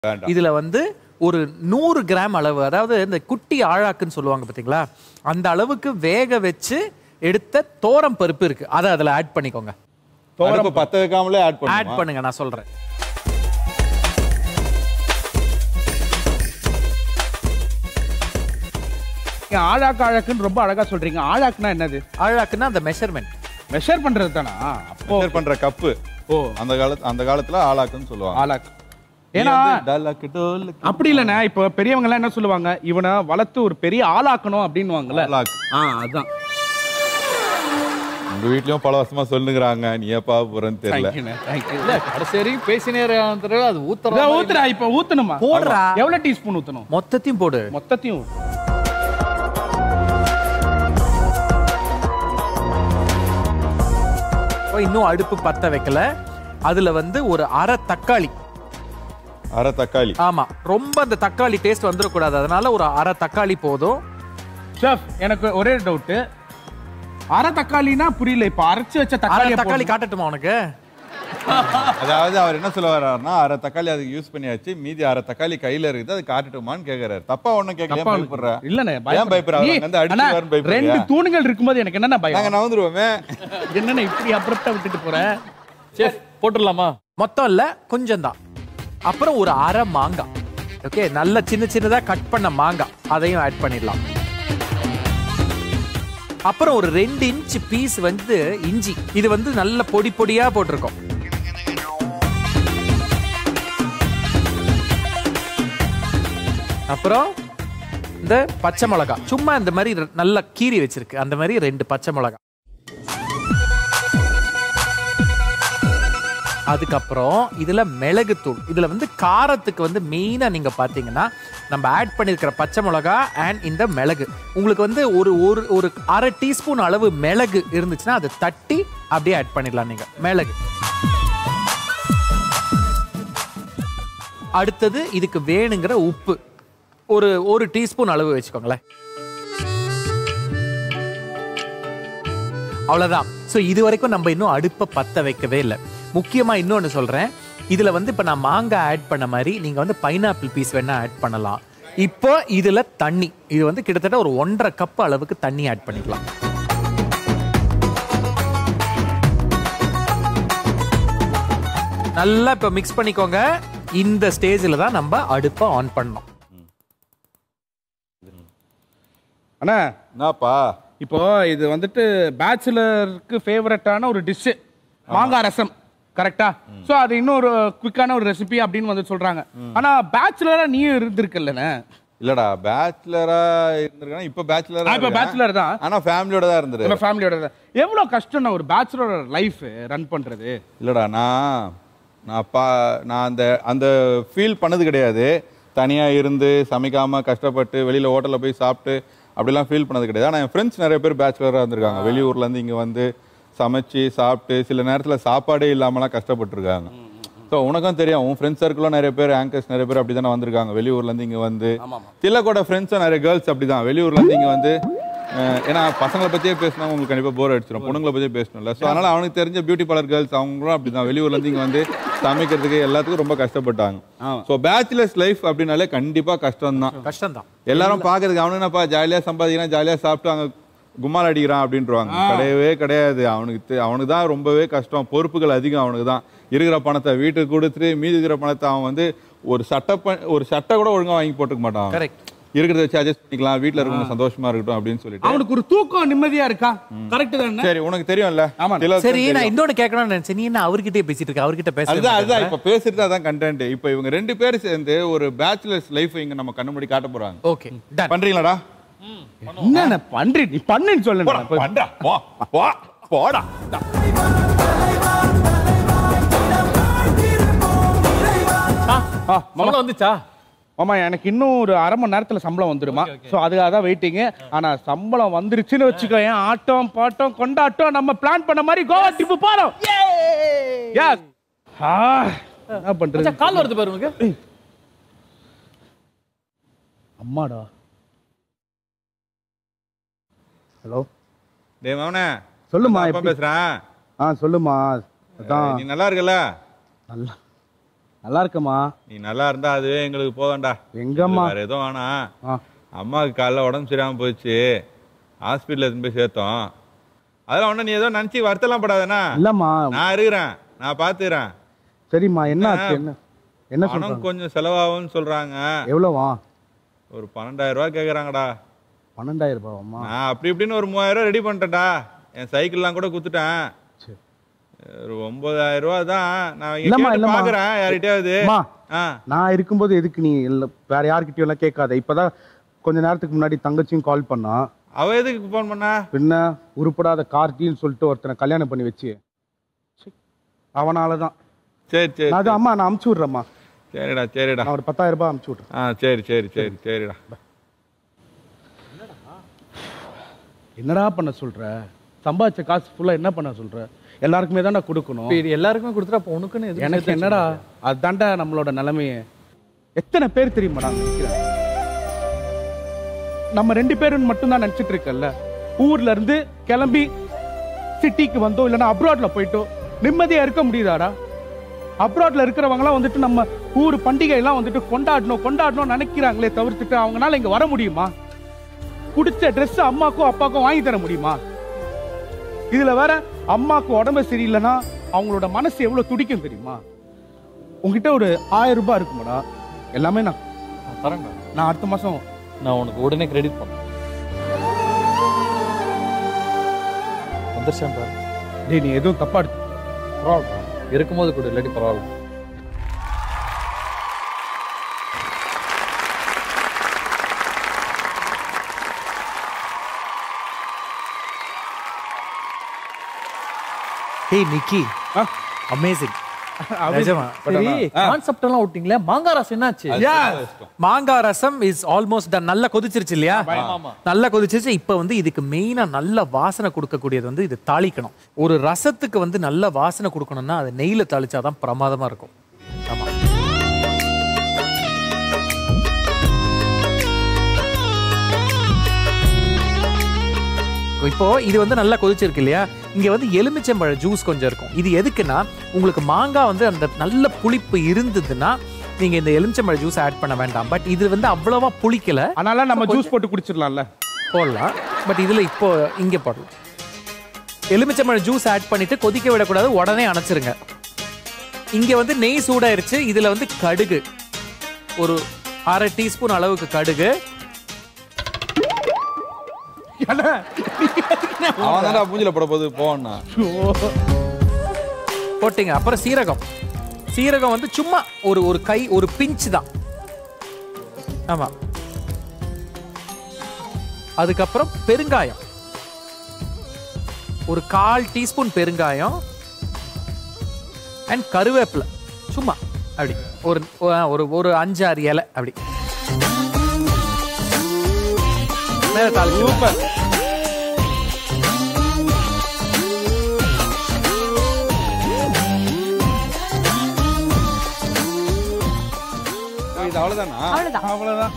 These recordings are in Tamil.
வேண்டாம் இதுல வந்து ஒரு நூறு கிராம் அளவு அதாவது இந்த குட்டி ஆழாக்குன்னு சொல்லுவாங்க பாத்தீங்களா அந்த அளவுக்கு வேக வச்சு எடுத்த தோரம் பருப்பு இருக்கு அதை அதுல ஆட் பண்ணிக்கோங்க அடுப்பு பத்த வைக்காமலே ஆட் ஆட் பண்ணுமா பண்ணுங்க நான் சொல்றேன் நீங்க ஆழாக்கு ஆழாக்குன்னு ரொம்ப அழகா சொல்றீங்க ஆழாக்குனா என்னது ஆழாக்குன்னா அந்த மெஷர்மெண்ட் மெஷர் பண்றது தானா அப்போ மெஷர் பண்ற கப்பு ஓ அந்த காலத்து அந்த காலத்துல ஆளாக்குன்னு சொல்லுவாங்க ஆழாக்கு நீ ஏன்னா வந்து டல்லாக்கு டோலுக்கு அப்படி இல்லைண்ணே இப்போ பெரியவங்க எல்லாம் என்ன சொல்லுவாங்க இவனை வளர்த்து ஒரு பெரிய ஆளாக்கணும் அப்படின்னுவாங்கல்ல ஆளாக்கு. ஆ அதான் உங்க வீட்லயும் பல வருஷமா சொல்லுங்கிறாங்க நீ எப்பா போறேன்னு தெரியல தேங்க்யூண்ணே தேங்க்யூ இல்ல கடைசி வரைக்கும் பேசினே இருக்காங்க, அது ஊத்துற ஊத்துறா இப்போ ஊத்தணுமா போடுறா. எவ்வளவு டீஸ்பூன் ஊத்தணும் மொத்தத்தையும் போடு மொத்தத்தையும் இப்போ இன்னும் அடுப்பு பத்த வைக்கல அதுல வந்து ஒரு அரை தக்காளி அரை தக்காளி ஆமா ரொம்ப அந்த தக்காளி டேஸ்ட் வந்துடக்கூடாது அதனால ஒரு அரை தக்காளி போதும் ஷெஃப் எனக்கு ஒரே டவுட் அரை தக்காளினா புரியல இப்போ அரைச்சு வச்ச அரை தக்காளி தக்காளி காட்டட்டுமா உனக்கு அதாவது அவர் என்ன சொல்ல வர்றாருன்னா அரை தக்காளி அதுக்கு யூஸ் பண்ணியாச்சு மீதி அரை தக்காளி கையில இருக்குது அது காட்டுட்டுமான்னு கேக்குறாரு தப்பா ஒண்ணும் கேட்கல பயப்படுற இல்லண்ணே ஏன் பயப்படுற? நீ- அவங்க வந்து அடிச்சு அண்ணா, வாருன்னு பயப்படுறியா? ரெண்டு தூணுகள் இருக்கும்போது எனக்கு என்னென்ன நாங்க பயம் நவந்துருவோமே என்னென்ன இப்படி அப்புறத்தை விட்டுட்டு போறேன் செஃப் போட்டுடலாமா மொத்தம் இல்ல கொஞ்சம் தான் அப்புறம் ஒரு அரை மாங்காய் ஓகே நல்ல சின்ன சின்னதா கட் பண்ண மாங்காய் அதையும் ஆட் பண்ணிடலாம் அப்புறம் ஒரு ரெண்டு இன்ச் பீஸ் வந்து இஞ்சி இது வந்து நல்ல பொடி பொடியா போட்டிருக்கோம் அப்புறம் இந்த பச்சை மிளகா சும்மா இந்த மாதிரி ரெ- நல்லா கீறி வச்சிருக்கு அந்த மாதிரி ரெண்டு பச்சை மிளகா அதுக்கப்புறம் இதுல மிளகுத்தூள் இதுல வந்து காரத்துக்கு வந்து மெயினா நீங்க பாத்தீங்கன்னா நம்ம ஆட் பண்ணிருக்கிற பச்சை மிளகா அண்ட் இந்த மிளகு உங்களுக்கு வந்து ஒரு ஒரு ஒரு அரை டீஸ்பூன் அளவு மிளகு இருந்துச்சுன்னா அதை தட்டி அப்படியே ஆட் பண்ணிடலாம் நீங்க மிளகு அடுத்தது இதுக்கு வேணுங்கிற உப்பு ஒரு ஒரு டீஸ்பூன் அளவு வச்சுக்கோங்களேன் அவ்வளவுதான் ஸோ இது வரைக்கும் நம்ம இன்னும் அடுப்பை பத்த வைக்கவே இல்லை முக்கியமா இன்னொன்னு சொல்றேன் இதுல வந்து இப்ப நான் மாங்காய் ஆட் பண்ண மாதிரி நீங்க வந்து பைனாப்பிள் பீஸ் வேணா ஆட் பண்ணலாம் இப்போ இதுல தண்ணி இது வந்து கிட்டத்தட்ட ஒரு ஒன்றரை கப் அளவுக்கு தண்ணி ஆட் பண்ணிக்கலாம் நல்லா இப்ப மிக்ஸ் பண்ணிக்கோங்க இந்த ஸ்டேஜில் தான் நம்ம அடுப்பை ஆன் பண்ணோம் அண்ணா என்னப்பா இப்போ இது வந்துட்டு பேச்சுலருக்கு ஃபேவரட்டான ஒரு டிஷ் மாங்காய் ரசம் கரெக்டா சோ அது இன்னும் ஒரு குவிக்கான ஒரு ரெசிபி அப்படின்னு வந்து சொல்றாங்க ஆனா பேச்சுலரா நீயும் இருந்திருக்கல்லண்ணே இல்லடா பேச்சுலரா இருந்திருக்கா இப்ப பேச்சுலரா நான் இப்ப பேச்சுலர் தான் ஆனா ஃபேமிலியோட தான் இருந்துரு நம்ம ஃபேமிலியோட தான். எவ்வளவு கஷ்டம் ஒரு பேச்சுலர் லைஃப் ரன் பண்றது இல்லடா நான் நான் பா நான் அந்த அந்த ஃபீல் பண்ணது கிடையாது தனியா இருந்து சமைக்காம கஷ்டப்பட்டு வெளியில ஹோட்டல்ல போய் சாப்பிட்டு அப்படிலாம் ஃபீல் பண்ணது கிடையாது ஆனா என் ஃப்ரெண்ட்ஸ் நிறைய பேர் பேச்சுலரா இருந்திருக்காங்க வெளியூர்ல இருந்து இங்க வந்து சமைச்சு சாப்பிட்டு சில நேரத்துல சாப்பாடே இல்லாமலாம் கஷ்டப்பட்டிருக்காங்க ஸோ உனக்கும் தெரியும் உன் ஃப்ரெண்ட்ஸ் சர்க்கிளும் நிறைய பேர் ஆங்கர்ஸ் நிறைய பேர் அப்படி தானே வந்திருக்காங்க வெளியூர்ல இருந்து இங்க வந்து திலக்கோட ஃப்ரெண்ட்ஸும் நிறைய கேர்ள்ஸ் அப்படிதான் வெளியூர்ல இருந்து இங்க வந்து அஹ், ஏன்னா பசங்களை பத்தியே பேசினா உங்களுக்கு கண்டிப்பா போர் அடிச்சிடும் பொண்ணுங்களை பத்தியே பேசணும்ல ஸோ அதனால அவனுக்கு தெரிஞ்ச பியூட்டி பார்லர் கேர்ள்ஸ் அவங்களும் அப்படிதான் வெளியூர்ல இருந்து இங்க வந்து சமைக்கிறதுக்கு எல்லாத்துக்கும் ரொம்ப கஷ்டப்பட்டாங்க ஸோ பேச்சுலர்ஸ் லைஃப் அப்படின்னாலே கண்டிப்பா கஷ்டம் தான் கஷ்டம்தான் எல்லாரும் பாக்குறதுக்கு அவனுக்கு என்னப்பா ஜாலியா சம்பாதிக்கிறான் ஜாலியா சாப்பிட்டு அங்க கும்மால் அடிக்கிறான் அப்படின்றவாங்க கிடையவே கிடையாது அவனுக்கு தெ- அவனுக்கு தான் ரொம்பவே கஷ்டம் பொறுப்புகள் அதிகம் அவனுக்கு தான் இருக்கிற பணத்தை வீட்டுக்கு கொடுத்துட்டு மீதி இருக்கிற பணத்தை அவன் வந்து ஒரு சட்டை ப- ஒரு சட்டை கூட ஒழுங்கா வாங்கி போட்டுக்க மாட்டான் அவன். கரெக்ட் இருக்கிறத வச்சு அட்ஜஸ்ட் பண்ணிக்கலாம் வீட்டுல இருக்கவங்க சந்தோஷமா இருக்கட்டும் அப்படின்னு சொல்லிட்டு அவனுக்கு ஒரு தூக்கம் நிம்மதியா இருக்கா கரெக்ட் தானே சரி உனக்கு தெரியும்ல ஆமா. திலோத்தம் சரி நான் தெரியும். இன்னொன்னு கேட்கணும்னு நினைச்சேன் நீ என்ன அவர்கிட்டயே பேசிட்டு இருக்க அவர்கிட்ட பேச அதுதான் அதுதான் இப்ப பேசிட்டு அதான் கண்டென்ட் இப்ப இவங்க ரெண்டு பேரும் சேர்ந்து ஒரு பேச்சுலர்ஸ் லைஃப் இங்க நம்ம கண்ணு முடி காட்ட போறாங்க ஓகே டன் பண்றீங்களாடா என்ன பண்றி நீ பண்ணுன்னு சொல்லுங்க பண்றா போ போ போடா மாமா வந்துச்சா ஆமா எனக்கு இன்னும் ஒரு அரை மணி நேரத்துல சம்பளம் வந்துருமா சோ அதுக்காக தான் வெயிட்டிங் ஆனா சம்பளம் வந்துருச்சுன்னு வச்சுக்கோ ஏன் ஆட்டம் பாட்டம் கொண்டாட்டம் நம்ம பிளான் பண்ண மாதிரி கோவா ட்ரிப் போறோம் Yes. ஆ, என்ன பண்றது கால் வருது பாரு உனக்கு அம்மாடா ஹலோ டேய் மவனே சொல்லுமா, அப்பா எப்படி? பேசுறேன் ஆ சொல்லுமா அதான் நீ நல்லா இருக்கல நல்லா நல்லா இருக்கம்மா நீ நல்லா இருந்தா அதுவே எங்களுக்கு போதும்டா எங்கம்மா வேற எதுவும் வேணாம் ஆ அம்மாவுக்கு காலைல உடம்பு சரியாம போச்சு ஹாஸ்பிட்டல் எடுத்துன்னு போய் சேர்த்தோம் அதெல்லாம் ஒன்றும் நீ ஏதோ நினச்சி வருத்தலாம் படாதண்ணா இல்லம்மா நான் இருக்கிறேன் நான் பார்த்துக்கிறேன் சரிம்மா என்ன ஆச்சு என்ன என்ன பணம் சொல்றாங்க கொஞ்சம் செலவாகும்னு சொல்றாங்க எவ்வளோவா ஒரு பன்னெண்டாயிரம் ரூபாய் கேட்குறாங்கடா பன்னெண்டாயிரம் ரூபாவாம்மா நான் அப்படி இப்படின்னு ஒரு மூவாயிரம் ரூபாய் ரெடி பண்ணிட்டேன்டா என் சைக்கிள்லாம் கூட குத்துட்டேன் சரி ஒரு ஒன்பதாயிரம் ரூபா தான் நான் இங்க இல்லம்மா, கேட்டு இல்லம்மா. பார்க்கறேன் யார்கிட்டயாவது அம்மா ஆ நான் இருக்கும்போது எதுக்கு நீ இல்ல வேற யார்கிட்டயும் எல்லாம் கேட்காத இப்பதான் கொஞ்ச நேரத்துக்கு முன்னாடி தங்கச்சியும் கால் பண்ணா அவ எதுக்கு ஃபோன் பண்ணா பின்ன உருப்படாத கார்த்தின்னு சொல்லிட்டு ஒருத்தனை கல்யாணம் பண்ணி வச்சு சி, அவனாலதான் சரி சரி நான் அது அம்மா நான் அமுச்சு விடுறேம்மா சரிடா சரிடா நான் ஒரு பத்தாயிரம் ரூபாய் அமுச்சு விட்றேன் ஆ சரி சரி சரி சரிடா என்னடா பண்ண சொல்ற சம்பாதிச்ச காசு ஃபுல்லா என்ன பண்ண சொல்ற எல்லாருக்குமே தானே கொடுக்கணும் இப்ப இது எல்லாருக்குமே கொடுத்துட்டு அப்போ உனக்குன்னு எதுவும் எனக்கு சேர்த்து என்னடா அதுதான்டா நம்மளோட நிலைமையே எத்தனை பேர் தெரியுமா நான் நினைக்கிறேன் நம்ம ரெண்டு பேரும் மட்டும் தான் நினைச்சிட்டு இருக்கல்ல ஊர்ல இருந்து கிளம்பி சிட்டிக்கு வந்தோம் இல்லைன்னா அப்ராட்ல போயிட்டோம் நிம்மதியா இருக்க முடியுதாடா அப்ராட்ல இருக்கிறவங்கலாம் வந்துட்டு நம்ம ஊர் பண்டிகை எல்லாம் வந்துட்டு கொண்டாடணும் கொண்டாடணும் நினைக்கிறாங்களே தவிர்த்துட்டு அவங்கனால இங்க வர முடியுமா பிடிச்ச Dress அம்மாக்கும் அப்பாக்கும் வாங்கி தர முடியுமா இதுல வேற அம்மாக்கு உடம்பு சரியில்லைன்னா அவங்களோட மனசு எவ்வளவு துடிக்கும் தெரியுமா உங்ககிட்ட ஒரு ஆயிரம் ரூபாய் இருக்குமாடா எல்லாமே நான் நான் தரேன்டா நான் அடுத்த மாசம் நான் உனக்கு உடனே கிரெடிட் பண்ணேன் வந்துருச்சேன் பாரு டேய் நீ எதுவும் தப்பா எடுத்து பரவாயில்ல இருக்கும்போது கொடு இல்லாட்டி பரவாயில்ல ஹே நிக்கி ஆ? அமேசிங் அவன் நிஜமா சரி, கான்செப்ட் எல்லாம் விட்டீங்களே மாங்காய் ரசம் என்னாச்சு மாங்காய் ரசம் இஸ் ஆல்மோஸ்ட் டன் நல்லா கொதிச்சிருச்சு இல்லையா நல்லா கொதிச்சிருச்சு இப்போ வந்து இதுக்கு மெயினா நல்ல வாசனை கொடுக்கக்கூடியது வந்து இது தாளிக்கணும் ஒரு ரசத்துக்கு வந்து நல்ல வாசனை கொடுக்கணும்னா அது நெய்ல தாளிச்சாதான் பிரமாதமா இருக்கும் ஆமா இப்போ இது வந்து நல்லா கொதிச்சிருக்கு இல்லையா இங்க வந்து எலுமிச்சம்பழ ஜூஸ் கொஞ்சம் இருக்கும் இது எதுக்குன்னா உங்களுக்கு மாங்காய் வந்து அந்த நல்ல புளிப்பு இருந்ததுன்னா நீங்க இந்த எலுமிச்சம்பழ ஜூஸ் ஆட் பண்ண வேண்டாம் பட் இது வந்து அவ்வளவா புளிக்கல அதனால நம்ம ஜூஸ் போட்டு குடிச்சிடலாம்ல போடலாம் பட் இதுல இப்போ இங்க போடலாம் எலுமிச்சம்பழ ஜூஸ் ஆட் பண்ணிட்டு கொதிக்க விடக்கூடாது உடனே அணைச்சிருங்க இங்க வந்து நெய் சூடாயிருச்சு இதுல வந்து கடுகு ஒரு அரை டீஸ்பூன் அளவுக்கு கடுகு அவன் தான்டா மூஞ்சில போட போது போவான்னா போட்டீங்க அப்புறம் சீரகம் சீரகம் வந்து சும்மா ஒரு ஒரு கை ஒரு பிஞ்ச் தான் ஆமா அதுக்கப்புறம் பெருங்காயம் ஒரு கால் டீஸ்பூன் பெருங்காயம் அண்ட் கருவேப்பிலை சும்மா அப்படி ஒரு ஒரு ஒரு அஞ்சு ஆறு இலை அப்படி மேல தாளிச்சு இது அவ்வளவுதானா அவ்வளவுதான் அவ்வளவுதான்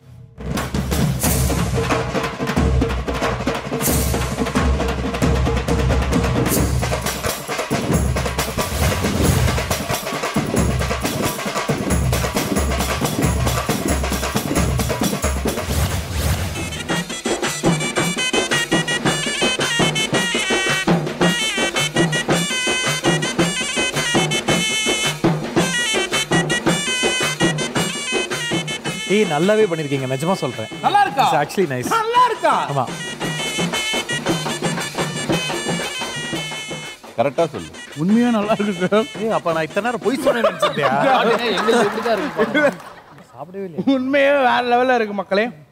ஏய் நல்லாவே பண்ணிருக்கீங்க நிஜமா சொல்றேன் நல்லா இருக்கா ஆக்சுவலி நைஸ் நல்லா இருக்கா ஆமா கரெக்டா சொல்லு உண்மையா நல்லா இருக்கு சார் ஏய் அப்ப நான் இத்தனை நேரம் பொய் சொன்னேன்னு நினைச்சிட்டியா எங்களுக்கு இப்படிதான் இருக்கு சாப்பிடவே இல்லையா உண்மையே வேற லெவல்ல இருக்கு மக்களே